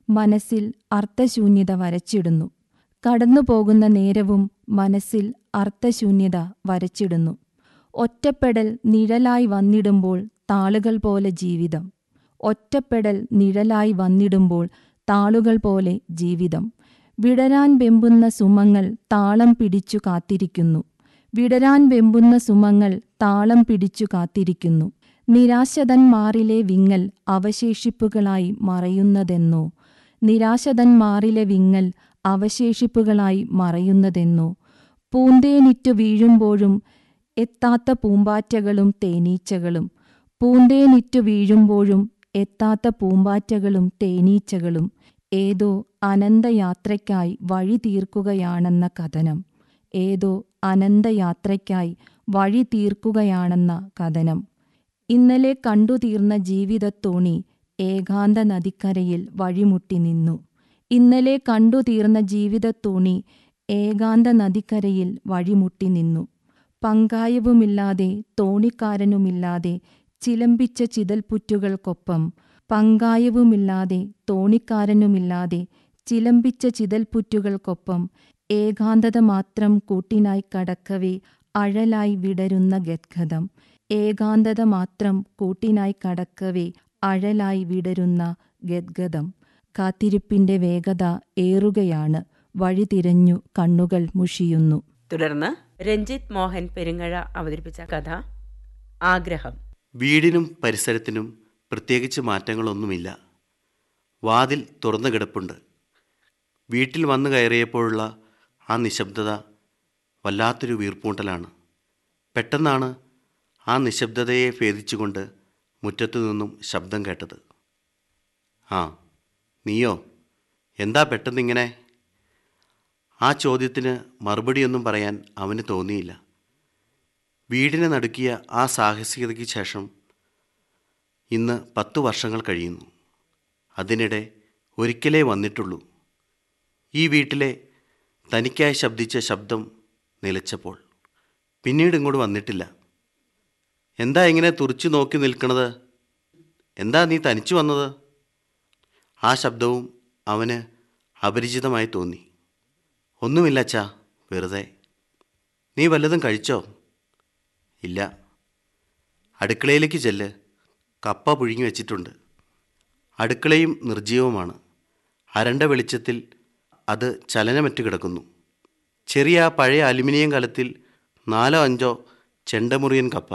മനസ്സിൽ അർത്ഥശൂന്യത വരച്ചിടുന്നു കടന്നുപോകുന്ന നേരവും മനസ്സിൽ അർത്ഥശൂന്യത വരച്ചിടുന്നു ഒറ്റപ്പെടൽ നിഴലായി വന്നിടുമ്പോൾ താളുകൾ പോലെ ജീവിതം ഒറ്റപ്പെടൽ നിഴലായി വന്നിടുമ്പോൾ താളുകൾ പോലെ ജീവിതം വിടരാൻ വെമ്പുന്ന സുമങ്ങൾ താളം പിടിച്ചു കാത്തിരിക്കുന്നു വിടരാൻ വെമ്പുന്ന സുമങ്ങൾ താളം പിടിച്ചു കാത്തിരിക്കുന്നു നിരാശതന്മാരിലെ വിങ്ങൽ അവശേഷിപ്പുകളായി മറയുന്നതെന്നോ നിരാശതന്മാരിലെ വിങ്ങൽ അവശേഷിപ്പുകളായി മറയുന്നതെന്നോ പൂന്തേനിറ്റു വീഴുമ്പോഴും എത്താത്ത പൂമ്പാറ്റകളും തേനീച്ചകളും പൂന്തേനിറ്റു വീഴുമ്പോഴും എത്താത്ത പൂമ്പാറ്റകളും തേനീച്ചകളും ഏതോ അനന്തയാത്രയ്ക്കായി വഴി തീർക്കുകയാണെന്ന കഥനം ഏതോ അനന്തയാത്രയ്ക്കായി വഴി തീർക്കുകയാണെന്ന കഥനം ഇന്നലെ കണ്ടു തീർന്ന ജീവിതത്തോണി ഏകാന്ത നദിക്കരയിൽ വഴിമുട്ടി നിന്നു ഇന്നലെ കണ്ടു തീർന്ന ജീവിതത്തോണി ഏകാന്ത നദിക്കരയിൽ വഴിമുട്ടി നിന്നു പങ്കായവുമില്ലാതെ തോണിക്കാരനുമില്ലാതെ ചിലമ്പിച്ച ചിതൽപുറ്റുകൾക്കൊപ്പം പങ്കായവുമില്ലാതെ തോണിക്കാരനുമില്ലാതെ ചിലമ്പിച്ച ചിതൽപുറ്റുകൾക്കൊപ്പം ഏകാന്തത മാത്രം കൂട്ടിനായി കടക്കവേ അഴലായി വിടരുന്ന ഗദ്ഗതം ഏകാന്തത മാത്രം കൂട്ടിനായി കടക്കവേ അഴലായി വിടരുന്ന ഗദ്ഗതം കാത്തിരിപ്പിന്റെ വേഗത ഏറുകയാണ് വഴി തിരഞ്ഞു കണ്ണുകൾ മുഷിയുന്നു തുടർന്ന് രഞ്ജിത്ത് മോഹൻ പെരുങ്ങഴ അവതരിപ്പിച്ച കഥ ആഗ്രഹം വീടിനും പരിസരത്തിനും പ്രത്യേകിച്ച് മാറ്റങ്ങളൊന്നുമില്ല വാതിൽ തുറന്നു കിടപ്പുണ്ട് വീട്ടിൽ വന്നു കയറിയപ്പോഴുള്ള ആ നിശബ്ദത വല്ലാത്തൊരു വീർപ്പൂട്ടലാണ് പെട്ടെന്നാണ് ആ നിശബ്ദതയെ ഭേദിച്ചുകൊണ്ട് മുറ്റത്തു നിന്നും ശബ്ദം കേട്ടത് ആ നീയോ എന്താ പെട്ടെന്നിങ്ങനെ ആ ചോദ്യത്തിന് മറുപടിയൊന്നും പറയാൻ അവന് തോന്നിയില്ല വീടിനെ നടുക്കിയ ആ സാഹസികതയ്ക്ക് ശേഷം ഇന്ന് പത്തു വർഷങ്ങൾ കഴിയുന്നു അതിനിടെ ഒരിക്കലേ വന്നിട്ടുള്ളൂ ഈ വീട്ടിലെ തനിക്കായി ശബ്ദിച്ച ശബ്ദം നിലച്ചപ്പോൾ പിന്നീട് ഇങ്ങോട്ട് വന്നിട്ടില്ല എന്താ ഇങ്ങനെ തുറച്ചു നോക്കി നിൽക്കണത് എന്താ നീ തനിച്ചു വന്നത് ആ ശബ്ദവും അവന് അപരിചിതമായി തോന്നി ഒന്നുമില്ല അച്ഛാ വെറുതെ നീ വല്ലതും കഴിച്ചോ ഇല്ല അടുക്കളയിലേക്ക് ചെല്ല് കപ്പ പുഴുങ്ങി വെച്ചിട്ടുണ്ട് അടുക്കളയും നിർജീവമാണ് അരണ്ട വെളിച്ചത്തിൽ അത് ചലനമറ്റ് കിടക്കുന്നു ചെറിയ ആ പഴയ അലുമിനിയം കലത്തിൽ നാലോ അഞ്ചോ ചെണ്ടമുറിയൻ കപ്പ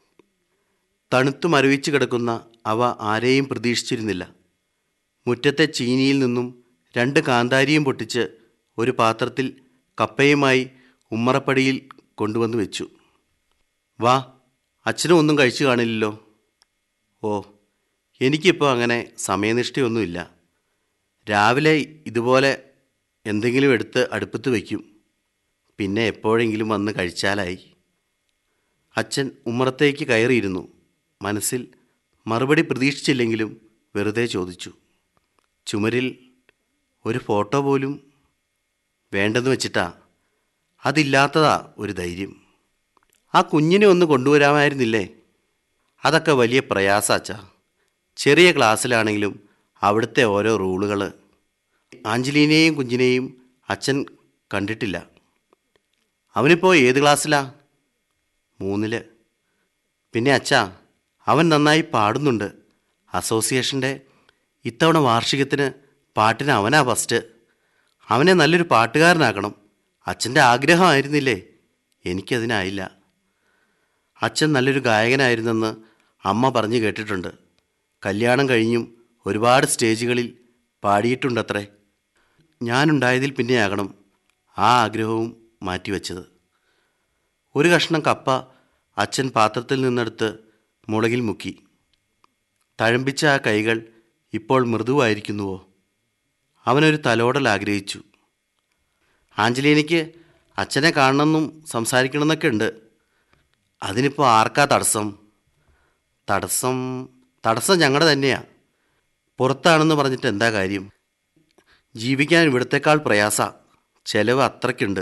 തണുത്തു മരവിച്ച് കിടക്കുന്ന അവ ആരെയും പ്രതീക്ഷിച്ചിരുന്നില്ല മുറ്റത്തെ ചീനിയിൽ നിന്നും രണ്ട് കാന്താരിയും പൊട്ടിച്ച് ഒരു പാത്രത്തിൽ കപ്പയുമായി ഉമ്മറപ്പടിയിൽ കൊണ്ടുവന്ന് വെച്ചു വാ അച്ഛനും ഒന്നും കഴിച്ചു കാണില്ലല്ലോ ഓ എനിക്കിപ്പോൾ അങ്ങനെ സമയനിഷ്ഠയൊന്നുമില്ല രാവിലെ ഇതുപോലെ എന്തെങ്കിലും എടുത്ത് അടുപ്പത്ത് വയ്ക്കും പിന്നെ എപ്പോഴെങ്കിലും വന്ന് കഴിച്ചാലായി അച്ഛൻ ഉമ്മറത്തേക്ക് കയറിയിരുന്നു മനസ്സിൽ മറുപടി പ്രതീക്ഷിച്ചില്ലെങ്കിലും വെറുതെ ചോദിച്ചു ചുമരിൽ ഒരു ഫോട്ടോ പോലും വേണ്ടെന്ന് വെച്ചിട്ടാ അതില്ലാത്തതാ ഒരു ധൈര്യം ആ കുഞ്ഞിനെ ഒന്ന് കൊണ്ടുവരാമായിരുന്നില്ലേ അതൊക്കെ വലിയ പ്രയാസാച്ചാ ചെറിയ ക്ലാസ്സിലാണെങ്കിലും അവിടുത്തെ ഓരോ റൂളുകൾ ആഞ്ചലീനെയും കുഞ്ഞിനെയും അച്ഛൻ കണ്ടിട്ടില്ല അവനിപ്പോൾ ഏത് ക്ലാസ്സിലാ മൂന്നില് പിന്നെ അച്ഛാ അവൻ നന്നായി പാടുന്നുണ്ട് അസോസിയേഷൻ്റെ ഇത്തവണ വാർഷികത്തിന് പാട്ടിന് അവനാ ഫസ്റ്റ് അവനെ നല്ലൊരു പാട്ടുകാരനാക്കണം അച്ഛൻ്റെ ആഗ്രഹമായിരുന്നില്ലേ എനിക്കതിനായില്ല അച്ഛൻ നല്ലൊരു ഗായകനായിരുന്നെന്ന് അമ്മ പറഞ്ഞു കേട്ടിട്ടുണ്ട് കല്യാണം കഴിഞ്ഞും ഒരുപാട് സ്റ്റേജുകളിൽ പാടിയിട്ടുണ്ടത്രേ ഞാനുണ്ടായതിൽ പിന്നെയാകണം ആ ആഗ്രഹവും മാറ്റിവെച്ചത് ഒരു കഷ്ണം കപ്പ അച്ഛൻ പാത്രത്തിൽ നിന്നെടുത്ത് മുളകിൽ മുക്കി തഴമ്പിച്ച ആ കൈകൾ ഇപ്പോൾ മൃദുവായിരിക്കുന്നുവോ അവനൊരു തലോടൽ ആഗ്രഹിച്ചു ആഞ്ചലീനയ്ക്ക് അച്ഛനെ കാണണമെന്നും സംസാരിക്കണമെന്നൊക്കെ ഉണ്ട് അതിനിപ്പോൾ ആർക്കാ തടസ്സം തടസ്സം തടസ്സം ഞങ്ങളുടെ തന്നെയാ പുറത്താണെന്ന് പറഞ്ഞിട്ട് എന്താ കാര്യം ജീവിക്കാൻ ഇവിടത്തേക്കാൾ പ്രയാസ ചെലവ് അത്രയ്ക്കുണ്ട്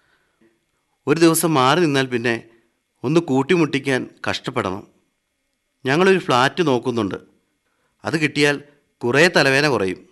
ഒരു ദിവസം മാറി നിന്നാൽ പിന്നെ ഒന്ന് കൂട്ടിമുട്ടിക്കാൻ കഷ്ടപ്പെടണം ഞങ്ങളൊരു ഫ്ലാറ്റ് നോക്കുന്നുണ്ട് അത് കിട്ടിയാൽ കുറേ തലവേന കുറയും